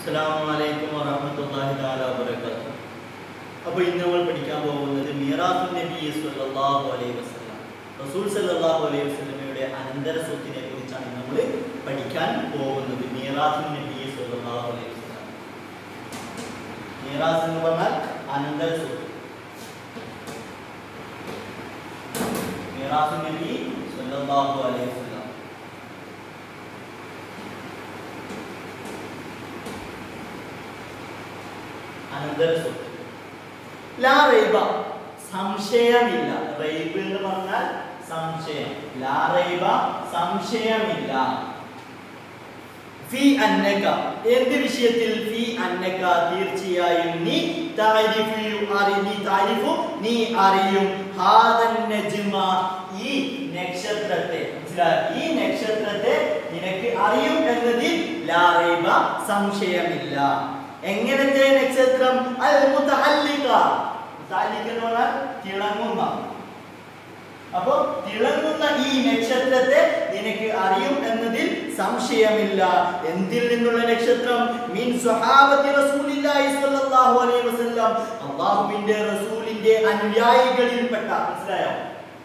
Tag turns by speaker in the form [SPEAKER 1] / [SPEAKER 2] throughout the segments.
[SPEAKER 1] അസ്സലാമു അലൈക്കും വറഹ്മത്തുള്ളാഹി തആല വബറകാതുഹു അപ്പോൾ ഇന്ന് നമ്മൾ പഠിക്കാൻ പോകുന്നത് മീറാത്തുൻ നബി സല്ലല്ലാഹു അലൈഹി വസല്ലം റസൂൽ സല്ലല്ലാഹു അലൈഹി വസല്ലമയുടെ അനന്തര സ്വത്തിനെ കുറിച്ചാണ് നമ്മൾ പഠിക്കാൻ പോകുന്നത് മീറാത്തുൻ നബി സല്ലല്ലാഹു അലൈഹി വസല്ലം മീറാത്ത് എന്ന് പറഞ്ഞാൽ അനന്തര സ്വത്ത് മീറാത്തുൻ നബി സല്ലല്ലാഹു അലൈഹി വസല്ലം അനന്തര സ്വത്ത് ലാ റൈബ സംശയമില്ല റൈബ് എന്ന് പറഞ്ഞാൽ സംശയം ലാ റൈബ സംശയമില്ല ഫി അന്നക എന്ത് വിഷയത്തിൽ ഫി അന്നക തീർച്ചയായും നീ താരിഫു അറി നീ താരിഫു നീ അറിയും ഹാദൻ നജ്മ ഈ നക്ഷത്രത്തെ മനസ്സിലായോ? ഈ നക്ഷത്രത്തെ നിനക്ക് അറിയും എന്നതിൽ ലാ റൈബ സംശയമില്ല എങ്ങനത്തെ നക്ഷത്രം അൽ മുതഹല്ലിക മുതഹല്ലിക എന്ന് പറഞ്ഞാൽ തിളങ്ങുന്ന അപ്പൊ തിളങ്ങുന്ന ഈ നക്ഷത്രത്തെ നിനക്ക് അറിയും എന്നതിൽ സംശയമില്ല എന്തിൽ നിന്നുള്ള നക്ഷത്രം മീൻ സ്വഹാബത്തി റസൂലില്ലാഹി സ്വല്ലല്ലാഹു അലൈഹി വസല്ലം അല്ലാഹുവിന്റെ റസൂലിന്റെ അനുയായികളിൽപ്പെട്ട മനസ്സിലായോ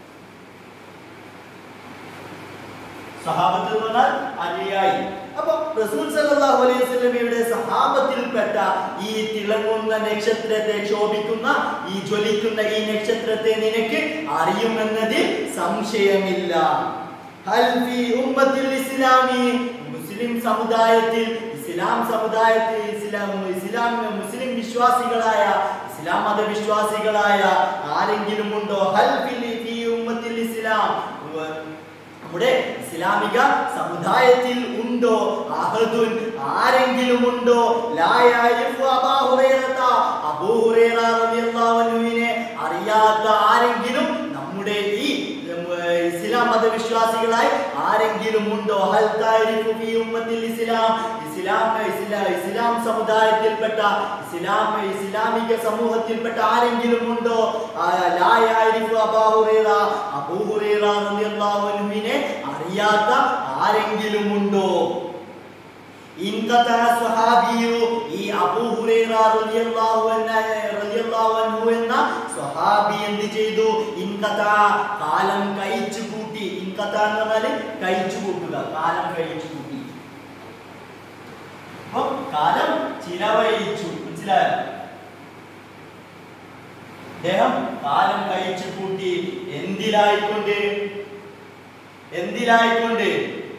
[SPEAKER 1] സഹാബത്ത് എന്ന് പറഞ്ഞാൽ അനുയായി അപ്പൊ റസൂൽ സല്ലല്ലാഹു അലൈഹി വസല്ലമയുടെ സഹാബത്തിൽപ്പെട്ട ഈ തിളങ്ങുന്ന നക്ഷത്രത്തെ ശോഭിക്കുന്ന ഈ ജ്വലിക്കുന്ന ഈ നക്ഷത്രത്തെ നിനക്ക് അറിയുമെന്നതിൽ സംശയമില്ല ഹൽ ഫി ഉമ്മത്തിൽ ഇസ്ലാമി മുസ്ലിം സമുദായത്തിൽ ഇസ്ലാം സമുദായത്തിൽ ഇസ്ലാം ഇസ്ലാം മുസ്ലിം വിശ്വാസികളായ ഇസ്ലാം മതവിശ്വാസികളായ ആരെങ്കിലും ഉണ്ടോ ഹൽ ഫിൽ ഫി ഉമ്മത്തിൽ ഇസ്ലാം നമ്മുടെ ഇസ്ലാമിക സമുദായത്തിൽ ഉണ്ടോ അഹദുൻ ആരെങ്കിലും ഉണ്ടോ ലാ യഅരിഫു അബാ ഹുറൈറത അബൂ ഹുറൈറ റളിയല്ലാഹു അൻഹുവിനെ അറിയാത്ത ആരെങ്കിലും നമ്മുടെ ഈ ഉം, ഇസ്ലാം മതവിശ്വാസികളായി ആരെങ്കിലും ഉണ്ടോ ഹൽ താരിഫു ഫീ ഉമ്മത്തിൽ ഇസ്ലാം ഇസ്ലാം ഇസ്ലാം ഇസ്ലാം സമുദായത്തിൽപ്പെട്ട ഇസ്ലാം ഇസ്ലാമിക സമൂഹത്തിൽപ്പെട്ട ആരെങ്കിലും ഉണ്ടോ ആ, ലാ യഅരിഫു അബാ ഹുറൈറ അബൂ ഹുറൈറ റളിയല്ലാഹു അൻഹുവിനെ അറിയാത്ത ആരെങ്കിലും ഉണ്ടോ ഇൻകത സ്വഹാബിയു ഈ അബൂ ഹുറൈറ റളിയല്ലാഹു അൻഹു റളിയല്ലാഹു അൻഹു എന്ന സ്വഹാബി എന്ത് ചെയ്തു ഇൻകത കാലം കഴിച്ചു കൂട്ടി ഇൻകത എന്ന് പറഞ്ഞാൽ കഴിച്ചു കൂട്ടുക കാലം കഴിച്ചു കൂട്ടി അപ്പൊ കാലം ചിലവഴിച്ചു മനസ്സിലായോ അദ്ദേഹം കാലം കഴിച്ചു കൂട്ടി എന്തിലായിക്കൊണ്ട് എന്തിലായിക്കൊണ്ട്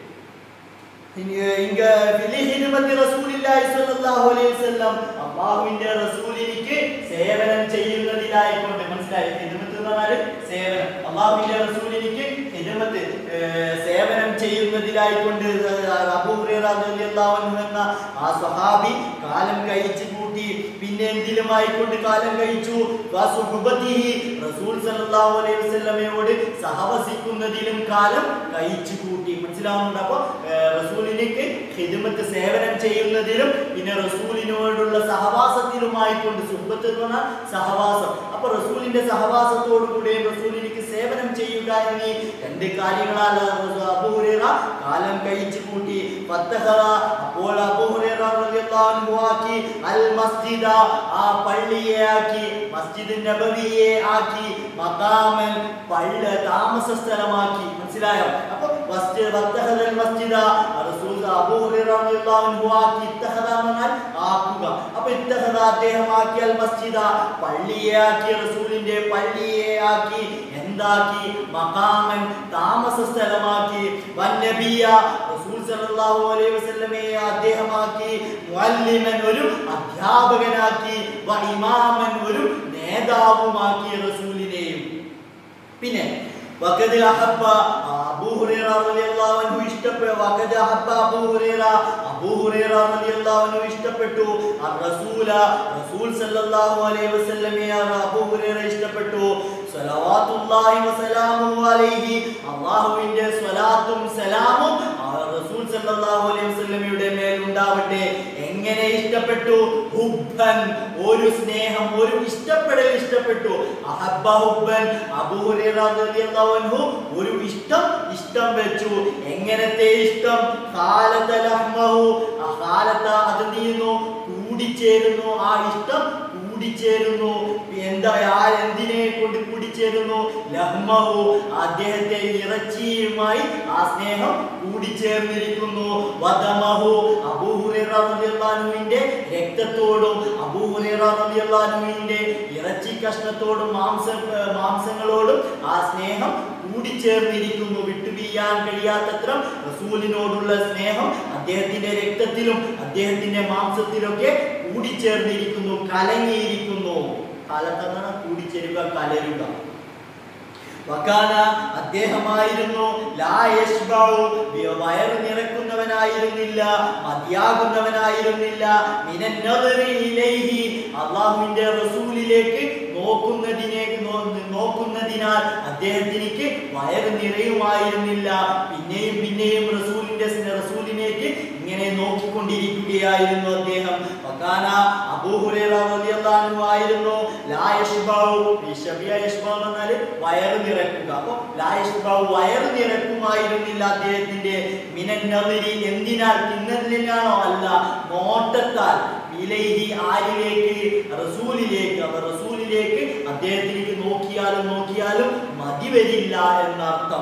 [SPEAKER 1] ഇങ്ക ഫിലി ഹിദ്മത്തി റസൂലില്ലാഹി സ്വല്ലല്ലാഹു അലൈഹി വസല്ലം അല്ലാഹുവിന്റെ റസൂലിനിക്ക് സേവനം ചെയ്യുന്നതിലായിക്കൊണ്ട് മനസ്സിലായി ഹിദ്മത്ത് എന്ന് പറഞ്ഞാൽ സേവനം അല്ലാഹുവിന്റെ റസൂലിനിക്ക് ഹിദ്മത്ത് ഏർ, സേവനം ചെയ്യുന്നതിലായിക്കൊണ്ട് അബൂ ഹുറൈറ റളിയല്ലാഹു അൻഹു എന്ന ആ സ്വഹാബി കാലം കഴിച്ചു കൂട്ടി പിന്നെ എന്തിലുമായിക്കൊണ്ട് കാലം കഴിച്ചു വസുഹബത്തിഹി റസൂൽ സല്ലല്ലാഹു അലൈഹി വസല്ലമയോട് സഹവസിക്കുന്നതിലും കാലം കഴിച്ചു കൂട്ടി മനസ്സിലാവുന്നുണ്ട് അപ്പോൾ റസൂലിലേക്ക് ഹിദ്മത്ത് സേവനം ചെയ്യുന്നതിലും പിന്നെ റസൂലിനോടുള്ള സഹവാസത്തിലുമായിക്കൊണ്ട് സുഹബത്ത് എന്ന് പറഞ്ഞാൽ സഹവാസം അപ്പൊ റസൂലിന്റെ സഹവാസത്തോടു കൂടി റസൂലിലേക്ക് സേവനം ചെയ്യുക എന്നീ രണ്ട് കാര്യങ്ങളാൽ അബൂ ഹുറൈറ കാലം കഴിച്ചു കൂട്ടി ഫത്തഹറ അപ്പോൾ അബൂ ഹുറൈറ റളിയല്ലാഹു അൻഹു ആക്കി അൽ മസ്ജിദ ആ പള്ളിയെ ആക്കി മസ്ജിദ് നബവിയെ ആക്കി മഖാമൻ പള്ളി താമസ സ്ഥലമാക്കി മനസ്സിലായോ അപ്പൊ മസ്ജിദ് വത്തഹദ അൽ മസ്ജിദ റസൂൽ അബൂ ഹുറൈറ റളിയല്ലാഹു അൻഹു ആക്കി ഇത്തഹദ എന്ന് പറഞ്ഞാൽ ആക്കുക അപ്പൊ ഇത്തഹദ അദ്ദേഹം ആക്കി അൽ മസ്ജിദ പള്ളിയെ ആക്കി റസൂലിന്റെ പള്ളിയെ ആക്കി എന്താക്കി മഖാമൻ താമസ സ്ഥലമാക്കി വന്നബിയ റസൂൽ സല്ലല്ലാഹു അലൈഹി വസല്ലമയെ അദ്ദേഹമാക്കി മുഅല്ലിമൻ ഒരു അധ്യാപകനാക്കി വ ഇമാമൻ ഒരു നേതാവുമാക്കി റസൂലിനെയും പിന്നെ വഖദ് അഹബ്ബ അബൂ ഹുറൈറ റളിയല്ലാഹു അൻഹു ഇഷ്ടപ്പെട്ടു വഖദ് അഹബ്ബ അബൂ ഹുറൈറ അബൂ ഹുറൈറ റളിയല്ലാഹു അൻഹു ഇഷ്ടപ്പെട്ടു അർ റസൂല റസൂൽ സല്ലല്ലാഹു അലൈഹി വസല്ലമയെ അബൂ ഹുറൈറ ഇഷ്ടപ്പെട്ടു സ്വലവാത്തുല്ലാഹി വസലാമുഹു അലൈഹി അല്ലാഹുവിന്റെ സ്വലാത്തും സലാമും ആ റസൂൽ സല്ലല്ലാഹു അലൈഹി വസല്ലമയുടെ മേൽ ഉണ്ടാവട്ടെ എങ്ങനെ ഇഷ്ടപ്പെട്ടു ഹുബ്ബൻ ഒരു സ്നേഹം ഒരു ഇഷ്ടപ്പെടൽ ഇഷ്ടപ്പെട്ടു അഹബ്ബ ഹുബ്ബൻ അബൂ ഹുറൈറ റളിയല്ലാഹു അൻഹു ഒരു ഇഷ്ടം ഇഷ്ടം വെച്ചു എങ്ങനത്തെ ഇഷ്ടം ഖാലത ലഹ്മഹു കാലത്ത് അതെന്ത് ചെയ്യുന്നു കൂടിച്ചേരുന്നു ആ ഇഷ്ടം കൂടിച്ചേരുന്നു എന്താ ആ എന്തിനെ കൊണ്ട് കൂടിച്ചേരുന്നു ലഹ്മഹു അദ്ദേഹത്തെ ഇറച്ചിയുമായി ആ സ്നേഹം കൂടിച്ചേർന്നിരിക്കുന്നു വദമഹു അബൂഹുറൈറ റളിയല്ലാഹുവിന്റെ രക്തത്തോടും അബൂഹുറൈറ റളിയല്ലാഹുവിന്റെ ഇറച്ചി കഷ്ണത്തോടും മാംസ മാംസങ്ങളോടും ആ സ്നേഹം കൂടിച്ചേർന്നിരിക്കുന്നു വിട്ടുപിരിയാൻ കഴിയാത്തത്ര റസൂലിനോടുള്ള സ്നേഹം അദ്ദേഹത്തിന്റെ രക്തത്തിലും അദ്ദേഹത്തിന്റെ മാംസത്തിലൊക്കെ കൂടിച്ചേർന്നിരിക്കുന്നു കലങ്ങിയിരിക്കുന്നു കാലത്താണ് കൂടിച്ചേരുക കലരുക വക്കാന അദ്ദേഹമായിരുന്നു ലാ യശ്ബഉ വയറ് നിറക്കുന്നവനായിരുന്നില്ല മതിയാകുന്നവനായിരുന്നില്ല മിനൻ നദറി ഇലൈഹി അള്ളാഹുവിന്റെ റസൂലിലേക്ക് നോക്കുന്നതിനെ നോ- നോക്കുന്നതിനാൽ അദ്ദേഹത്തിനിക്ക് വയറ് നിറയുമായിരുന്നില്ല പിന്നെയും പിന്നെയും റസൂലിന്റെ സ്നേ- റസൂലിലേക്ക് ഇങ്ങനെ നോക്കിക്കൊണ്ടിരിക്കുകയായിരുന്നു അദ്ദേഹം വക്കാന അബൂ ഹുറൈറ റളിയല്ലാഹു അൻഹു ആയിരുന്നു ലാ യശ്ബഉ ഈ ശബിയ യശ്ബഉ എന്ന് പറഞ്ഞാല് വയറ് നിറക്കുക അപ്പൊ ലാ യശ്ബഉ വയറ് നിറക്കുമായിരുന്നില്ല അദ്ദേഹത്തിന്റെ മിനൻ നദിരി എന്തിനാൽ തിന്നതിനാണോ അല്ല നോട്ടത്താൽ ഇലൈഹി ആരിലേക്ക് റസൂലിലേക്ക് അവർ റസൂലിലേക്ക് അദ്ദേഹത്തിലേക്ക് നോക്കിയാലും നോക്കിയാലും മതി വരില്ല എന്നർത്ഥം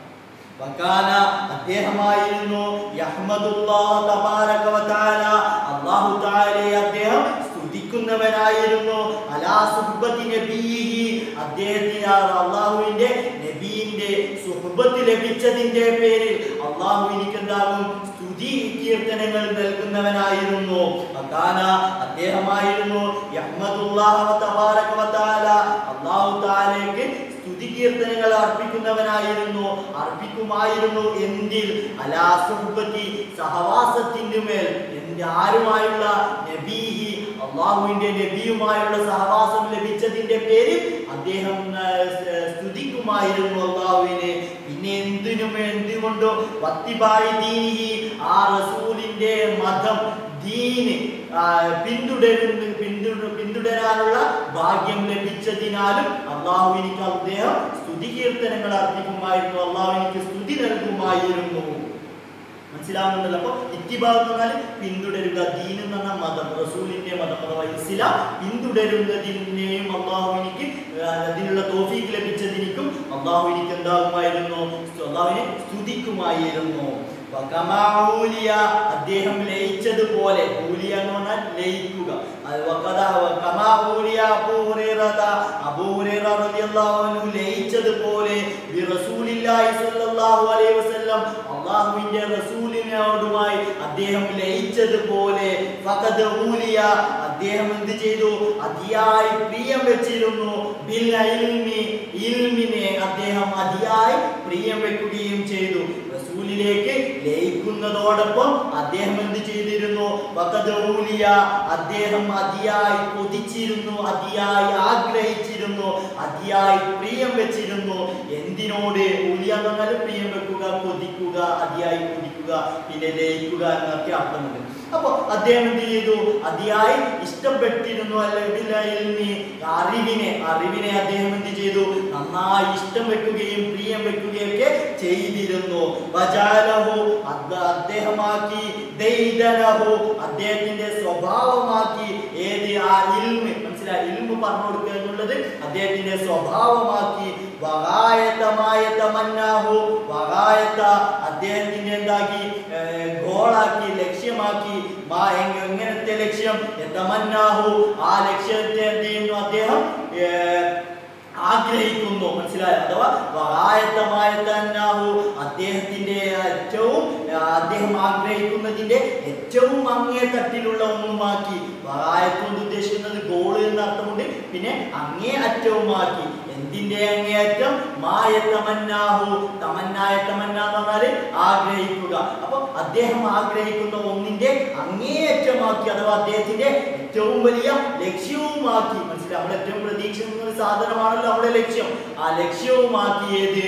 [SPEAKER 1] വകാന അദ്ദേഹമായിരുന്നു യഹ്മദുല്ലാഹ് തബാരക വതആല അല്ലാഹു തആലയെ അദ്ദേഹം സ്തുതിക്കുന്നവനായിരുന്നു അലാ സുഹ്ബത്തി നബിയിഹി അദ്ദേഹത്തിന് ആ അള്ളാഹുവിന്റെ നബിയിന്റെ സുഹ്ബത്ത് ലഭിച്ചതിന്റെ പേരിൽ അള്ളാഹു എനിക്ക് എന്താകും സ്തുതി കീർത്തനങ്ങൾ നൽകുന്നവനായിരുന്നു വകാന അദ്ദേഹമായിരുന്നു യഹ്മദുല്ലാഹ് തബാരക വതആല അല്ലാഹു തആലയ്ക്ക് സ്തുതി കീർത്തനങ്ങൾ അർപ്പിക്കുന്നവനായിരുന്നു അർപ്പിക്കുമായിരുന്നു എന്തിൽ അലാ സുഹ്ബത്തി സഹവാസത്തിൻ്റെ മേൽ എന്റെ ആരുമായുള്ള നബീഹി അള്ളാഹുവിന്റെ നബിയുമായുള്ള സഹവാസം ലഭിച്ചതിന്റെ പേരിൽ അദ്ദേഹം ആ, സ്- സ്തുതിക്കുമായിരുന്നു അള്ളാഹുവിനെ പിന്നെ എന്തിനും എന്തുകൊണ്ടോ വത്തിബായി ദീനിഹി ആ റസൂലിന്റെ മതം ദീന് ആ, പിന്തുടരുന്ന പിന്തുട പിന്തുടരാനുള്ള ഭാഗ്യം ലഭിച്ചതിനാലും അള്ളാഹുവിനിക്ക് അദ്ദേഹം സ്തുതി കീർത്തനങ്ങൾ അർപ്പിക്കുമായിരുന്നു അള്ളാഹുവിനിക്ക് സ്തുതി നൽകുമായിരുന്നു മനസ്സിലാവുന്നുണ്ടല്ലോ അപ്പൊ ഇത്തിബാഗ് എന്ന് പറഞ്ഞാൽ പിന്തുടരുക ദീൻ എന്ന് പറഞ്ഞ മതം റസൂലിന്റെ മതം അഥവാ ഇസ്ലാം പിന്തുടരുന്നതിനെയും അള്ളാഹുവിനിക്ക് അതിനുള്ള തോഫീക്ക് ലഭിച്ചതിനിക്കും അള്ളാഹുവിനിക്ക് എന്താകുമായിരുന്നു അള്ളാഹുവിനെ സ്തുതിക്കുമായിരുന്നു വകമാ ഊലിയ, അദ്ദേഹം ലയിച്ചതുപോലെ ഊലിയ എന്ന് പറഞ്ഞാൽ ലയിക്കുക അത് വകദ വകമാ ഊലിയ അബൂ ഹുറൈറത, അബൂ ഹുറൈറ റളിയല്ലാഹു അൻഹു ലയിച്ചതുപോലെ ബി റസൂലില്ലാഹി സ്വല്ലല്ലാഹു അലൈഹി വസല്ലം അള്ളാഹുവിന്റെ റസൂലിനോടുമായി അദ്ദേഹം ലയിച്ചതുപോലെ ഫഖദ് ഊലിയ അദ്ദേഹം എന്ത് ചെയ്തു അതിയായി പ്രിയം വെച്ചിരുന്നു ബിൽ ഇൽമി ഇൽമിനെ അദ്ദേഹം അതിയായി പ്രിയം വെക്കുകയും ചെയ്തു റസൂലിലേക്ക് ലയിക്കുന്നതോടൊപ്പം അദ്ദേഹം എന്ത് ചെയ്തിരുന്നു ഫഖദ് ഊലിയ അദ്ദേഹം അതിയായി കൊതിച്ചിരുന്നു അതിയായി ആഗ്രഹിച്ചിരുന്നു അതിയായി പ്രിയം വെച്ചിരുന്നു എന്തിനോട് ഊലിയ എന്ന് പറഞ്ഞാൽ പ്രിയം വെക്കുക കൊതിക്കുക അതിയായി കൊതിക്കുക പിന്നെ ലയിക്കുക എന്നൊക്കെ അർത്ഥമുണ്ട് അപ്പൊ അദ്ദേഹം എന്ത് ചെയ്തു അതിയായി ഇഷ്ടപ്പെട്ടിരുന്നു അല്ലെങ്കിൽ ഇൽമി, അറിവിനെ അറിവിനെ അദ്ദേഹം എന്ത് ചെയ്തു നന്നായി ഇഷ്ടം വെക്കുകയും പ്രിയം വെക്കുകയും ഒക്കെ ചെയ്തിരുന്നു വജാലഹു അത് അദ്ദേഹമാക്കി ദൈദനഹു അദ്ദേഹത്തിന്റെ സ്വഭാവമാക്കി ഏത് ആ ഇൽമ് മനസ്സിലായി ഇൽമ് പറഞ്ഞു കൊടുക്കുക എന്നുള്ളത് അദ്ദേഹത്തിന്റെ സ്വഭാവമാക്കി വകായത്തമായ തമന്നാഹു വകായത്ത അദ്ദേഹത്തിന്റെ എന്താക്കി ഏർ, ഗോളാക്കി ലക്ഷ്യമാക്കി മാ എങ്ങ- എങ്ങനത്തെ ലക്ഷ്യം തമന്നാഹു ആ ലക്ഷ്യത്തെ എന്ത് ചെയ്യുന്നു അദ്ദേഹം ഏർ, ആഗ്രഹിക്കുന്നു മനസ്സിലായോ അഥവാ വകായത്തമായ തന്നാഹു അദ്ദേഹത്തിന്റെ ഏറ്റവും ആ, അദ്ദേഹം ആഗ്രഹിക്കുന്നതിന്റെ ഏറ്റവും അങ്ങേ തട്ടിലുള്ള ഒന്നുമാക്കി വകായത്ത് കൊണ്ട് ഉദ്ദേശിക്കുന്നത് ഗോൾ എന്ന അർത്ഥമുണ്ട് പിന്നെ അങ്ങേ അറ്റവുമാക്കി എന്തിന്റെ അങ്ങേയറ്റം മായ തമന്നാഹു തമന്നായ തമന്ന എന്ന് പറഞ്ഞാല് ആഗ്രഹിക്കുക അപ്പൊ അദ്ദേഹം ആഗ്രഹിക്കുന്ന ഒന്നിന്റെ അങ്ങേയറ്റമാക്കി അഥവാ അദ്ദേഹത്തിന്റെ ഏറ്റവും വലിയ ലക്ഷ്യവുമാക്കി മനസ്സിലായി നമ്മൾ ഏറ്റവും പ്രതീക്ഷിക്കുന്ന ഒരു സാധനമാണല്ലോ നമ്മുടെ ലക്ഷ്യം ആ ലക്ഷ്യവുമാക്കിയത്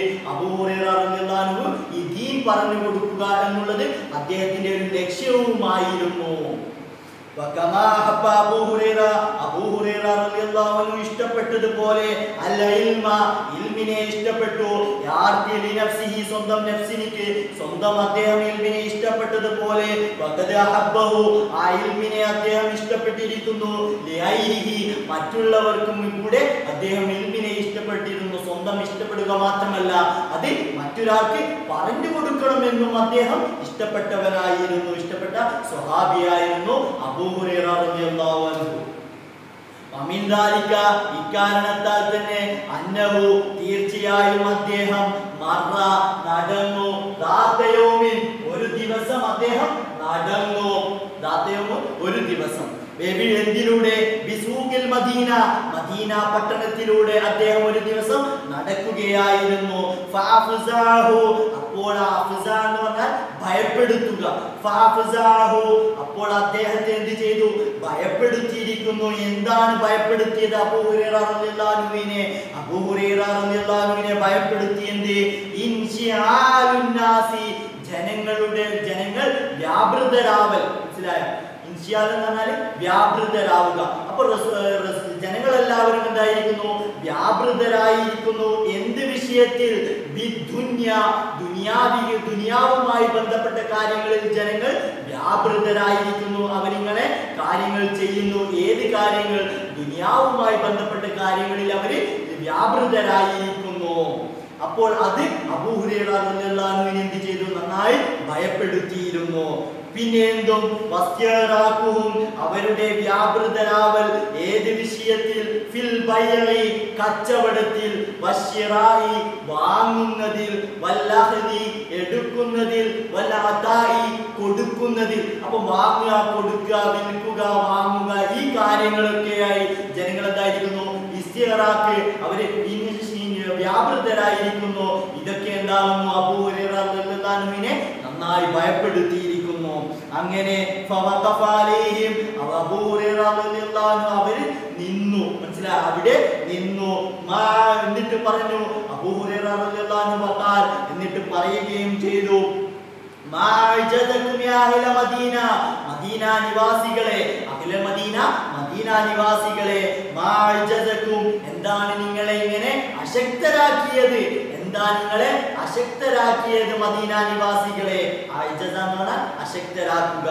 [SPEAKER 1] അബൂഹുറു ഈ ദീൻ പറഞ്ഞു കൊടുക്കുക എന്നുള്ളത് അദ്ദേഹത്തിന്റെ ഒരു ലക്ഷ്യവുമായിരുന്നു وكما أحب أبو هريرة أبو هريرة رضي الله റളിയല്ലാഹു അൻഹു ഇഷ്ടപ്പെട്ടതുപോലെ അൽ ഇൽമ ഇൽമിനെ ഇഷ്ടപ്പെട്ടു യാർത്തി ലിനഫ്സിഹി സ്വന്തം നഫ്സിനിക്ക് സ്വന്തം അദ്ദേഹം ഇൽമിനെ ഇഷ്ടപ്പെട്ടതുപോലെ വഖദ് അഹബ്ബഹു ആ ഇൽമിനെ അദ്ദേഹം ഇഷ്ടപ്പെട്ടിരിക്കുന്നു ലിഐരിഹി മറ്റുള്ളവർക്കും കൂടെ അദ്ദേഹം ഇൽമിനെ ഇഷ്ടപ്പെട്ടിരുന്നു സ്വന്തം ഇഷ്ടപ്പെടുക മാത്രമല്ല അത് മറ്റൊരാൾക്ക് പറഞ്ഞു കൊടുക്കണമെന്നും അദ്ദേഹം ഇഷ്ടപ്പെട്ടവനായിരുന്നു ഇഷ്ടപ്പെട്ട സ്വഹാബിയായിരുന്നു അബൂ ഹുറൈറ റളിയല്ലാഹു അൻഹു വമിൻ ദാലിക ഇക്കാരണത്താൽ തന്നെ അന്നഹു തീർച്ചയായും അദ്ദേഹം മറ നടന്നു ദാത്തയോമിൻ ഒരു ദിവസം അദ്ദേഹം നടന്നു ദാത്തയോമ് ഒരു ദിവസം ബേബി എന്തിലൂടെ ബിസൂഖിൽ മദീന മദീന പട്ടണത്തിലൂടെ അദ്ദേഹം ഒരു ദിവസം നടക്കുകയായിരുന്നു ഫഅഫ്സാഹു അപ്പോൾ അഫ്സ എന്ന് പറഞ്ഞാൽ ഭയപ്പെടുത്തുക ഫഅഫ്സാഹു അപ്പോൾ അദ്ദേഹത്തെ എന്ത് ചെയ്തു ഭയപ്പെടുത്തിയിരിക്കുന്നു എന്താണ് ഭയപ്പെടുത്തിയത് അബൂ ഹുറൈറ റളിയല്ലാഹു അൻഹുവിനെ അബൂ ഹുറൈറ റളിയല്ലാഹു അൻഹുവിനെ ഭയപ്പെടുത്തിയത് ഇൻഷിആലുൻ നാസി ജനങ്ങളുടെ ജനങ്ങൾ വ്യാപൃതരാവൽ മനസ്സിലായോ ഇൻഷിയാൽ എന്ന് പറഞ്ഞാൽ വ്യാപൃതരാവുക അപ്പൊ റസൂ- ഏർ റസൂ- ജനങ്ങളെല്ലാവരും എന്തായിരിക്കുന്നു വ്യാപൃതരായിരിക്കുന്നു എന്ത് വിഷയത്തിൽ ബിദ്ദുന്യ, ദുനിയാവി ദുനിയാവുമായി ബന്ധപ്പെട്ട കാര്യങ്ങളിൽ ജനങ്ങൾ വ്യാപൃതരായിരിക്കുന്നു അവരിങ്ങനെ കാര്യങ്ങൾ ചെയ്യുന്നു ഏത് കാര്യങ്ങൾ ദുനിയാവുമായി ബന്ധപ്പെട്ട കാര്യങ്ങളിൽ അവര് വ്യാപൃതരായിരിക്കുന്നു അപ്പോൾ അത് അബൂഹുറിനെ എന്ത് ചെയ്തു നന്നായി ഭയപ്പെടുത്തിയിരുന്നു പിന്നെ എന്തും വസ്യറാക്കുവും അവരുടെ വ്യാപൃതരാവൽ ഏത് വിഷയത്തിൽ ഫിൽ ബൈഇ കച്ചവടത്തിൽ വശ്യറായി വാങ്ങുന്നതിൽ വല്ലഹദി എടുക്കുന്നതിൽ വല്ലാതായി കൊടുക്കുന്നതിൽ അപ്പൊ വാങ്ങുക കൊടുക്കുക വിൽക്കുക വാങ്ങുക ഈ കാര്യങ്ങളൊക്കെയായി ജനങ്ങൾ എന്തായിരിക്കുന്നു ഇസ്തിറാക്ക് അവര് ഇനി- വ്യാപൃതരായിരിക്കുന്നു ഇതൊക്കെ എന്താകുന്നു അബൂഹുവിനെ നന്നായി ഭയപ്പെടുത്തിയിരിക്കുന്നു അങ്ങനെ ഫവഖഫ അലൈഹിം അവ അബൂ ഹുറൈറ റളിയല്ലാഹു അൻഹു അവര് നിന്നു മനസ്സിലായി അവിടെ നിന്നു മാ എന്നിട്ട് പറഞ്ഞു അബൂ ഹുറൈറ റളിയല്ലാഹു അൻഹു വഖാൽ എന്നിട്ട് പറയുകയും ചെയ്തു മാ അഅ്ജദകും യാ അഹ്ല മദീന മദീന നിവാസികളെ അഖില മദീന മദീന നിവാസികളെ മാ അഅ്ജദകും എന്താണ് നിങ്ങളെ ഇങ്ങനെ അശക്തരാക്കിയത് എന്താ നിങ്ങളെ അശക്തരാക്കിയത് മദീന നിവാസികളെ അഅ്ജദ എന്ന് പറഞ്ഞാൽ അശക്തരാക്കുക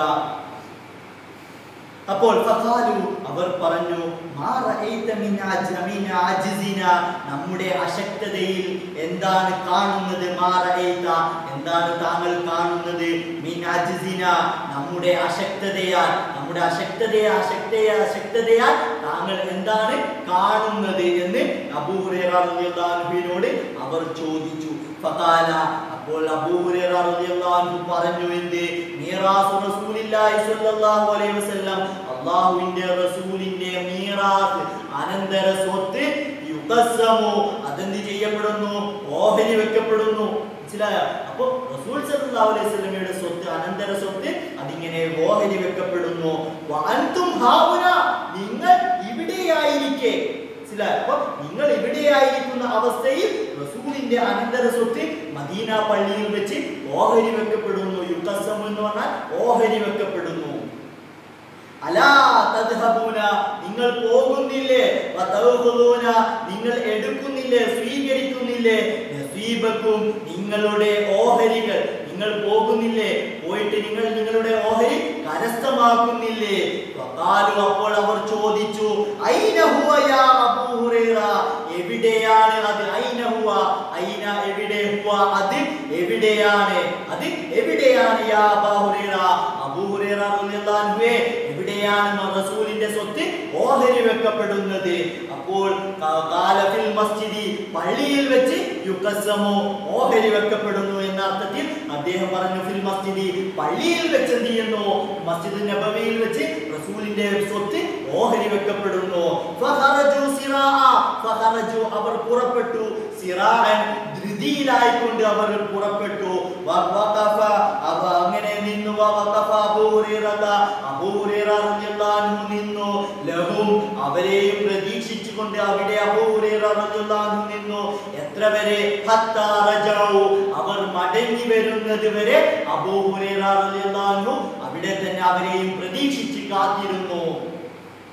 [SPEAKER 1] അപ്പോൾ ഫഖാലു അവർ പറഞ്ഞു മാ റഅയ്ത മിൻ അജ്മിൻ ആജിസിന നമ്മുടെ അശക്തതയിൽ എന്താണ് കാണുന്നത് മാ റഅയ്ത എന്താണ് താങ്കൾ കാണുന്നത് മിൻ അജ്സിന നമ്മുടെ അശക്തതയാൽ നമ്മുടെ അശക്തതയെ അശക്തയെ അശക്തതയാൽ താങ്കൾ എന്താണ് കാണുന്നത് എന്ന് അബൂ ഹുറൈറ റളിയല്ലാഹു അൻഹുവിനോട് അവർ ചോദിച്ചു ഫഖാല അപ്പോൾ അബൂ ഹുറൈറ റളിയല്ലാഹു അൻഹു പറഞ്ഞു എന്ത് മീറാസ് റസൂലില്ലാഹി സ്വല്ലല്ലാഹു അലൈഹി വസല്ലം അല്ലാഹുവിന്റെ റസൂലിന്റെ മീറാസ് അനന്തര സ്വത്ത് യുഖസ്സമു അതെന്ത് ചെയ്യപ്പെടുന്നു ഓഹരി വെക്കപ്പെടുന്നു മനസ്സിലായോ അപ്പൊ റസൂൽ സല്ലല്ലാഹു അലൈഹി വസല്ലമയുടെ സ്വത്ത് അനന്തര സ്വത്ത് അതിങ്ങനെ ഓഹരി വെക്കപ്പെടുന്നു വഅൻതും ഹാവുന നിങ്ങൾ ഇവിടെയായിരിക്കെ മനസ്സിലായോ അപ്പൊ നിങ്ങൾ ഇവിടെയായിരിക്കുന്ന അവസ്ഥയിൽ റസൂലിന്റെ അനന്തര സ്വത്ത് മദീന പള്ളിയിൽ വെച്ച് ഓഹരി വെക്കപ്പെടുന്നു യുദ്ധസം എന്ന് പറഞ്ഞാൽ ഓഹരി വെക്കപ്പെടുന്നു അലാ തദ്ഹബൂന നിങ്ങൾ പോകുന്നില്ലേ വതൗഖുദൂന നിങ്ങൾ എടുക്കുന്നില്ലേ സ്വീകരിക്കുന്നില്ലേ നസീബക്കും നിങ്ങളുടെ ഓഹരികൾ നിങ്ങൾ പോകുന്നില്ലേ പോയിട്ട് നിങ്ങൾ നിങ്ങളുടെ ഓഹരി കരസ്ഥമാക്കുന്നില്ലേ വഖാലു അപ്പോൾ അവർ ചോദിച്ചു ഐന ഹുവ യാ അബൂ ഹുറൈറ എവിടെയാണ് അത് ഐന ഹുവ ഐന എവിടെ ഹുവ അത് എവിടെയാണ് അത് എവിടെയാണ് യാ അബൂ ഹുറൈറ അബൂ ഹുറൈറ റളിയല്ലാഹു അൻഹുവേ എവിടെയാണ് റസൂലിന്റെ സ്വത്ത് ഓഹരി വെക്കപ്പെടുന്നത് അപ്പോൾ ക- കാലഫിൽ മസ്ജിദി പള്ളിയിൽ വെച്ച് യുക്കസമോ ഓഹരി വെക്കപ്പെടുന്നു എന്ന അർത്ഥത്തിൽ അദ്ദേഹം പറഞ്ഞു ഫിൽ മസ്ജിദി പള്ളിയിൽ വെച്ച് എന്ത് ചെയ്യുന്നു മസ്ജിദ് നബവിയിൽ വെച്ച് റസൂലിന്റെ സ്വത്ത് ഓഹരി വെക്കപ്പെടുന്നു ഫഖറജു സിറാഅ. ഫഖറജു അവർ പുറപ്പെട്ടു സിറാഅൻ ധൃതിയിലായിക്കൊണ്ട് അവർ പുറപ്പെട്ടു വ- വഖഫ അവ അങ്ങനെ നിന്നു വ വഖഫ അബൂ ഹുറൈറത അബൂ ഹുറൈറ റളിയല്ലാഹു അൻഹു നിന്നു ലഹും അവരെയും പ്രതീക്ഷിച്ചുകൊണ്ട് അവിടെ അബൂ ഹുറൈറ റളിയല്ലാഹു അൻഹു നിന്നു എത്ര വരെ ഹത്താ റജഉ അവർ മടങ്ങി വരുന്നത് വരെ അബൂ ഹുറൈറ റളിയല്ലാഹു അൻഹു അവിടെ തന്നെ അവരെയും പ്രതീക്ഷിച്ച് കാത്തിരുന്നു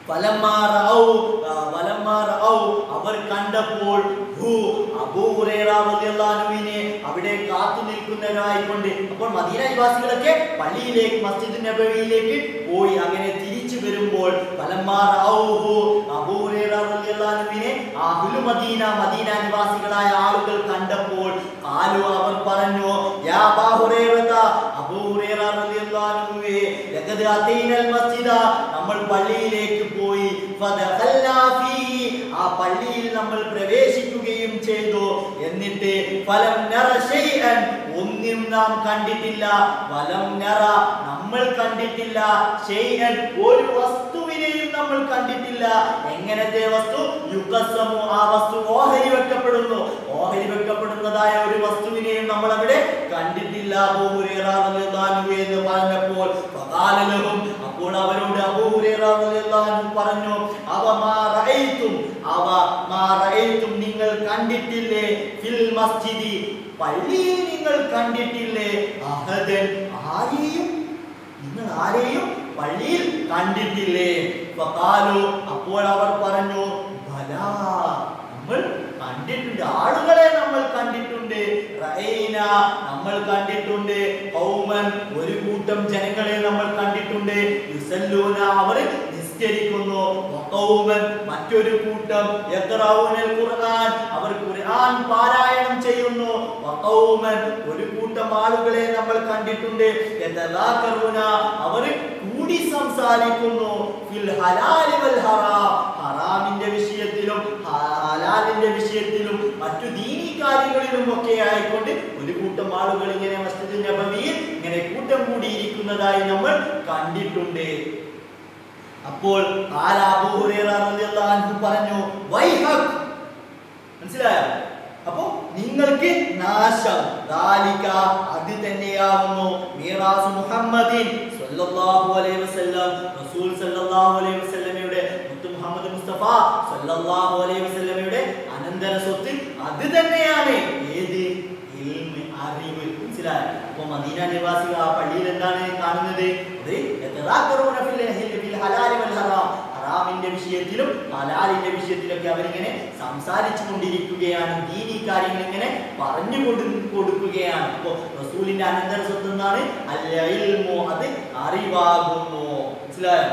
[SPEAKER 1] ഫലമ്മാ റഔ, ആ, ഫലമ്മാ റഔ, അവർ കണ്ടപ്പോൾ ഹു, അബൂ ഹുറൈറ റളിയല്ലാഹു അൻഹുവിനെ അവിടെ കാത്തു നിൽക്കുന്നവരായിക്കൊണ്ട് അപ്പോൾ മദീന നിവാസികളൊക്കെ പള്ളിയിലേക്ക് മസ്ജിദ് നബവിയിലേക്ക് പോയി അങ്ങനെ തിരിച്ചു വരുമ്പോൾ ഫലമ്മാ റഔഹു, അബൂ ഹുറൈറ റളിയല്ലാഹു അൻഹുവിനെ അഹ്ലു മദീന മദീന നിവാസികളായ ആളുകൾ കണ്ടപ്പോൾ ആലു അവർ പറഞ്ഞു യാ അബാ ഹുറൈറത അബൂ ഹുറൈറ റളിയല്ലാഹു അൻഹുവേ ലഖദ് അതൈനൽ മസ്ജിദ നമ്മൾ പള്ളിയിലേക്ക് പോയി ഫദഖൽനാ ഫീഹി ആ പള്ളിയിൽ നമ്മൾ പ്രവേശിക്കുകയും ചെയ്തു എന്നിട്ട് ഫലം നറ ശൈഅൻ ഒന്നും നാം കണ്ടിട്ടില്ല വലം നറ നമ്മൾ കണ്ടിട്ടില്ല ശൈഅൻ ഒരു വസ്തുവിനെയും നമ്മൾ കണ്ടിട്ടില്ല എങ്ങനത്തെ വസ്തു യുഗസമു ആ വസ്തു ഓഹരി വെക്കപ്പെടുന്നു ഓഹരി വെക്കപ്പെടുന്നതായ ഒരു വസ്തുവിനെയും നമ്മൾ അവിടെ കണ്ടിട്ടില്ല അബൂ ഹുറൈറ റളിയല്ലാഹു അൻഹു എന്ന് പറഞ്ഞപ്പോൾ ഫഖാല ലഹും അപ്പോൾ അവരോട് അബൂ ഹുറൈറ റളിയല്ലാഹു അൻഹു പറഞ്ഞു അവ മാ റഅയ്തും അവ മാ റഅയ്തും നിങ്ങൾ കണ്ടിട്ടില്ലേ ഫിൽ മസ്ജിദി പള്ളിയിൽ നിങ്ങൾ കണ്ടിട്ടില്ലേ അഹദൻ ആരെയും നിങ്ങൾ ആരെയും പള്ളിയിൽ കണ്ടിട്ടില്ലേ ഫഖാലു അപ്പോൾ അവർ പറഞ്ഞു ബലാ നമ്മൾ കണ്ടിട്ടുണ്ട് ആളുകളെ നമ്മൾ കണ്ടിട്ടുണ്ട് റഅയ്ന നമ്മൾ കണ്ടിട്ടുണ്ട് ഖൗമൻ ഒരു കൂട്ടം ജനങ്ങളെ നമ്മൾ കണ്ടിട്ടുണ്ട് യുസല്ലൂന അവർ നിസ്കരിക്കുന്നു വഖൗമൻ മറ്റൊരു കൂട്ടം യഖറഊനൽ ഖുർആൻ അവർ ഖുർആൻ പാരായണം ചെയ്യുന്നു വഖൗമൻ ഒരു കൂട്ടം ആളുകളെ നമ്മൾ കണ്ടിട്ടുണ്ട് യതദാകറൂന അവർ കൂടി സംസാരിക്കുന്നു ഫിൽ ഹലാലി വൽ ഹറാം ഹറാമിന്റെ വിഷയത്തിലും ഹലാലിന്റെ വിഷയത്തിലും മറ്റു ദീനി കാര്യങ്ങളിലും ഒക്കെ ആയിക്കൊണ്ട് ഒരു കൂട്ടം ആളുകൾ ഇങ്ങനെ മസ്ജിദ് നബവിയിൽ ഇങ്ങനെ കൂട്ടം കൂടിയിരിക്കുന്നതായി നമ്മൾ കണ്ടിട്ടുണ്ട് അപ്പോൾ ഖാല അബൂ ഹുറൈറ റളിയല്ലാഹു അൻഹു പറഞ്ഞു വൈഹക് മനസ്സിലായോ അപ്പോ നിങ്ങൾക്ക് നാശം ദാലിക അത് തന്നെയാവുന്നു മീറാസ് മുഹമ്മദിൻ സല്ലല്ലാഹു അലൈഹി വസല്ലം റസൂൽ സല്ലല്ലാഹു അലൈഹി വസല്ലമയുടെ മുത്തു മുഹമ്മദ് മുസ്തഫ സല്ലല്ലാഹു അലൈഹി വസല്ലമയുടെ അനന്തര സ്വത്ത് അത് തന്നെയാണ് ഏത് ഇൽമ് അറിവ് മനസ്സിലായോ അപ്പൊ മദീന നിവാസികൾ ആ പള്ളിയിൽ എന്താണ് കാണുന്നത് അത് യതദാക്കറൂന ഫിൽ ഫിൽ ഹലാലി വൽ ഹറാം ഹറാമിന്റെ വിഷയത്തിലും ഹലാലിന്റെ വിഷയത്തിലൊക്കെ അവരിങ്ങനെ സംസാരിച്ചു കൊണ്ടിരിക്കുകയാണ് ദീനി കാര്യങ്ങൾ ഇങ്ങനെ പറഞ്ഞു കൊടു കൊടുക്കുകയാണ് അപ്പോ റസൂലിന്റെ അനന്തര സ്വത്ത് എന്താണ് അൽ ഇൽമു അത് അറിവാകുന്നു മനസ്സിലായോ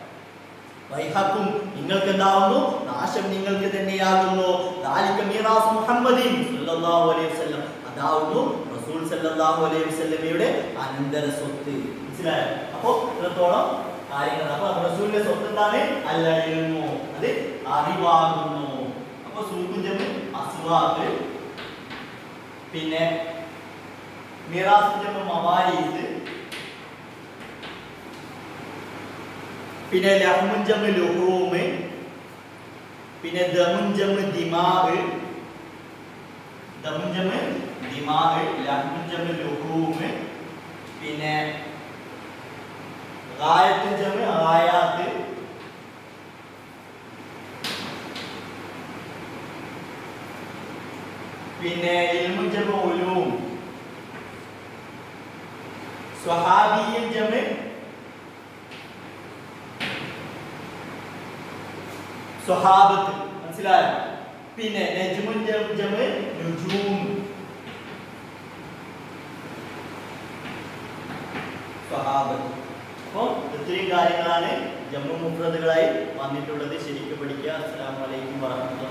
[SPEAKER 1] വൈഹക്കും നിങ്ങൾക്ക് എന്താവുന്നു നാശം നിങ്ങൾക്ക് തന്നെയാകുന്നു ദാലിക മീറാസ് മുഹമ്മദിൻ സല്ലല്ലാഹു അലൈഹി വസല്ലം അതാവുന്നു റസൂൽ സല്ലല്ലാഹു അലൈഹി വസല്ലമയുടെ അനന്തര സ്വത്ത് മനസ്സിലായോ അപ്പോ ഇത്രത്തോളം കാര്യങ്ങൾ അപ്പൊ റസൂലിന്റെ സ്വത്ത് എന്താണ് അല്ല ഇൽമു അത് അറിവാകുന്നു അപ്പൊ സൂക്കുജം അസ്വാദ് പിന്നെ മീറാസ് ജമ മവാരീസ് പിന്നെ ലഹ്മുഞ്ചമ് ലുഹൂമ് പിന്നെ ദമുഞ്ചമ് ദിമാഗ് ദമുഞ്ചമ് ദിമാഗ് ലഹ്മുഞ്ചമ് ലുഹൂമ് പിന്നെ ഗായത്തുഞ്ചമ് ആയാത്ത് പിന്നെ ഇൽമുഞ്ചമ് ഉലൂം സ്വഹാബിയും ജമ് സ്വഹാബത്ത് മനസ്സിലായോ പിന്നെ നജ്മുൻ ജം ജമ് നുജൂം സ്വഹാബത്ത് അപ്പോൾ ഇത്രയും കാര്യങ്ങളാണ് ജമ്മു മുഫ്രദുകളായി വന്നിട്ടുള്ളത് ശരിക്കും പഠിക്കുക അസ്സലാമു അലൈക്കും വറഹ്മത്തുള്ളാഹി